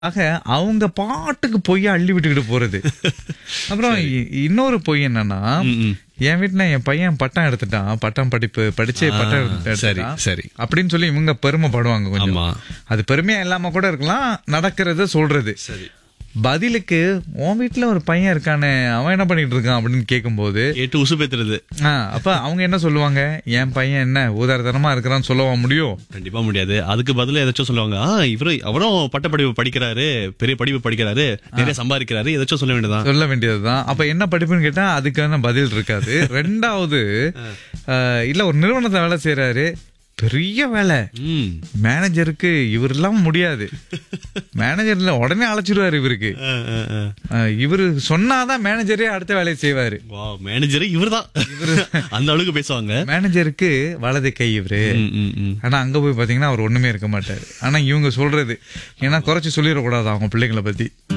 ஆக அவங்க பாட்டுக்கு பொய்ய அள்ளி விட்டுக்கிட்டு போறது அப்புறம் இ- இன்னொரு பொய் என்னன்னா ம், ம். என் வீட்டுல என் பையன் பட்டம் எடுத்துட்டான் பட்டம் படிப்பு படிச்சு ஆ, பட்டம் எடுத்து- சரி, எடுத்துட்டான் சரி. அப்படின்னு சொல்லி இவங்க பெருமைப்படுவாங்க கொஞ்சம் ஆமா. அது பெருமையா இல்லாம கூட இருக்கலாம் நடக்கிறத சொல்றது சரி பதிலுக்கு உன் வீட்டுல ஒரு பையன் இருக்கானே அவன் என்ன பண்ணிட்டு இருக்கான் அப்படின்னு கேட்கும்போது ஏட்டு உசு பேத்துறது ஆ, அப்ப அவங்க என்ன சொல்லுவாங்க என் பையன் என்ன ஊதாரத்தனமா இருக்கிறான்னு சொல்லவா முடியும் கண்டிப்பா முடியாது அதுக்கு பதிலா ஏதாச்சும் சொல்லுவாங்க ஆ இவரு அவரும் பட்டப்படிப்பு படிக்கிறாரு பெரிய படிப்பு படிக்கிறாரு நிறைய சம்பாதிக்கிறாரு ஏதாச்சும் சொல்ல வேண்டியதான் சொல்ல வேண்டியதுதான் அப்ப என்ன படிப்புன்னு கேட்டா அதுக்கான பதில் இருக்காது ரெண்டாவது அஹ், இல்ல ஒரு நிறுவனத்தை வேலை செய்யறாரு பெரிய வேலை ம் மேனேஜருக்கு இவர் இல்லாம முடியாது மேனேஜர்ல உடனே அழைச்சிருவாரு இவருக்கு ஆ, ஆ, ஆ. அஹ், இவரு சொன்னாதான் மேனேஜரே அடுத்த வேலையை செய்வாரு வா மேனேஜர் இவர்தான் அந்த அளவுக்கு பேசுவாங்க மேனேஜருக்கு வலது கை இவரு ம், ம், ம். ஆனா அங்க போய் பாத்தீங்கன்னா அவர் ஒண்ணுமே இருக்க மாட்டாரு ஆனா இவங்க சொல்றது ஏன்னா குறைச்சு சொல்லிடக்கூடாது அவங்க பிள்ளைங்களை பத்தி